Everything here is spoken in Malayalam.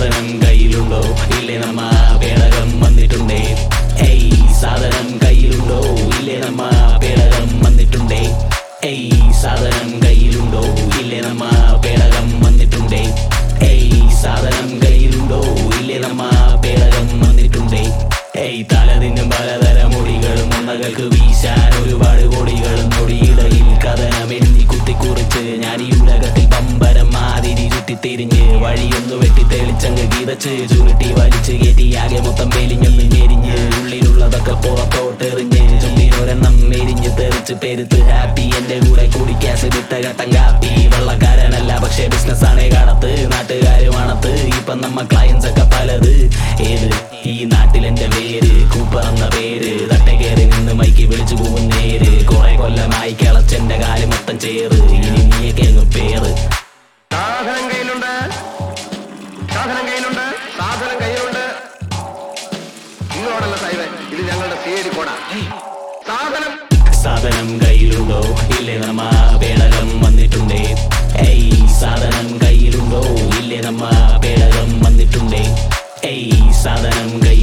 സാധനം കയ്യിലുണ്ടോ ഇല്ലേ നമ്മ പേടകം വന്നിട്ടുണ്ടേ ഏയ് സാധനം കയ്യിലുണ്ടോ ഇല്ലേ നമ്മ പേടകം വന്നിട്ടുണ്ടേ ഏയ് സാധനം കയ്യിലുണ്ടോ ഇല്ലേ നമ്മ പേടകം വന്നിട്ടുണ്ടേ ഏയ് സാധനം കയ്യിലുണ്ടോ ഇല്ലേ നമ്മ പേടകം വന്നിട്ടുണ്ടേ ഏയ് തലതിന്നും പലതര മുടികളും മുണ്ടകൾക്ക് വീശാൻ ഒരുപാട് കോടികളും നൊടിയിടയിൽ കഥനം എഴുതി കുത്തിക്കുറിച്ച് ഞാൻ ഈ ഉലകത്തിൽ പമ്പരം മാതിരി ചുറ്റിത്തിരിഞ്ഞ് വഴിയൊന്നു വെട്ടി തെളിച്ചങ്ങ് ഗീതച്ച് ചുരുട്ടി വലിച്ച് കയറ്റിയാകെ മൊത്തം വെലിഞ്ഞൊന്ന് ഞെരിഞ്ഞ് ഉള്ളിലുള്ളതൊക്കെ പുറത്തോട്ടെറിഞ്ഞ് ചുണ്ടിനൊരെണ്ണം എരിഞ്ഞ് തെറിച്ച് പെരുത്ത് ഹാപ്പി എന്റെ കൂടെ കൂടി ക്യാസ് വിട്ട ഘട്ടം കാപ്പി വെള്ളക്കാരനല്ല പക്ഷെ ബിസിനസ് ആണ് കടത്ത് നാട്ടുകാര് മണത്ത് ഇപ്പൊ നമ്മ ക്ലയൻസ് ഒക്കെ പലത് ഏത് ഈ നാട്ടിൽ എന്റെ പേര് കൂപ്പർ എന്ന പേര് തട്ടെ കയറി നിന്ന് മൈക്ക് വിളിച്ചു പോകും നേര് കുറെ കൊല്ലമായി കിളച്ചെന്റെ കാല് മൊത്തം ചേറ് ഇനി നീയൊക്കെ അങ്ങ് പേര് സാധനം കയ്യിലുണ്ട് സാധനം കയ്യിലുണ്ട് സാധനം കയ്യിലുണ്ട് ഇങ്ങോട്ടല്ല സാഹിബേ ഇത് ഞങ്ങളുടെ സി കോടാ സാധനം സാധനം കയ്യിലുണ്ടോ ഇല്ലേ നമ്മ പേടകം വന്നിട്ടുണ്ടേ ഏയ് സാധനം കയ്യിലുണ്ടോ ഇല്ലേ നമ്മ പേടകം വന്നിട്ടുണ്ടേ ഏയ് സാധനം കയ്യിൽ